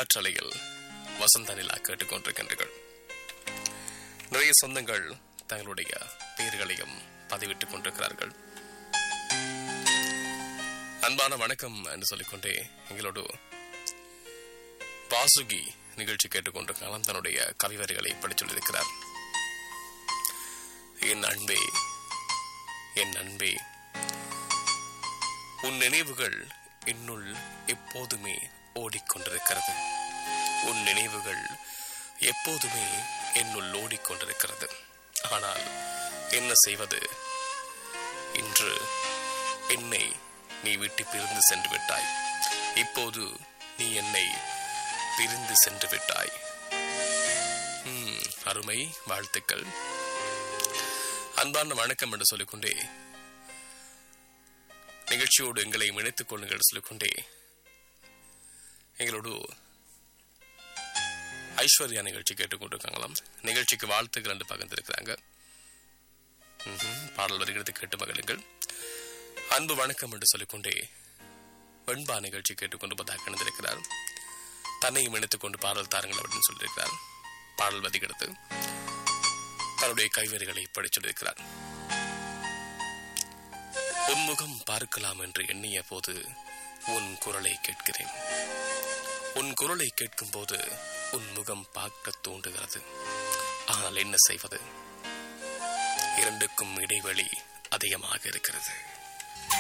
காற்றலையில் வசந்த நிலா கேட்டுக்கொண்டிருக்கின்றீர்கள் நிறைய சொந்தங்கள் தங்களுடைய பெயர்களையும் பதிவிட்டுக் கொண்டிருக்கிறார்கள் அன்பான வணக்கம் என்று சொல்லிக்கொண்டே எங்களோடு வாசுகி நிகழ்ச்சி கேட்டுக்கொண்டிருக்கலாம் தன்னுடைய கவிவரிகளை படிச்சுள்ளிருக்கிறார் என் அன்பே என் அன்பே உன் நினைவுகள் என்னுள் எப்போதுமே ஓடிக்கொண்டிருக்கிறது உன் நினைவுகள் எப்போதுமே என்னுள் ஓடிக்கொண்டிருக்கிறது ஆனால் என்ன செய்வது இன்று என்னை நீ விட்டு பிரிந்து சென்று விட்டாய் இப்போது நீ என்னை பிரிந்து சென்று விட்டாய் ம், அருமை வாழ்த்துக்கள் அன்பான வணக்கம் என்று சொல்லிக்கொண்டே நிகழ்ச்சியோடு எங்களை இணைத்துக் கொள்ளுங்கள் சொல்லிக்கொண்டே எங்களோடு ஐஸ்வர்யா நிகழ்ச்சி கேட்டுக்கொண்டிருக்காங்களாம் நிகழ்ச்சிக்கு வாழ்த்துக்கள் என்று பகிர்ந்திருக்கிறாங்க ம்ஹும். பாடல் வருகிறது கேட்டு மகிழுங்கள் அன்பு வணக்கம் என்று சொல்லிக்கொண்டே வெண்பா நிகழ்ச்சி கேட்டுக்கொண்டு கிடந்திருக்கிறார் தன்னையும் இணைத்துக் கொண்டு பாடல் தாருங்கள் அப்படின்னு சொல்லியிருக்கிறார் பாடல் வதிகிறது தன்னுடைய கைவரிகளை படிச்சிருக்கிறார் உன்முகம் பார்க்கலாம் என்று எண்ணிய போது உன் குரலை கேட்கிறேன் உன் குரலை கேட்கும் போது உன் முகம் பார்க்க தூண்டுகிறது ஆனால் என்ன செய்வது இரண்டுக்கும் இடைவெளி அதிகமாக இருக்கிறது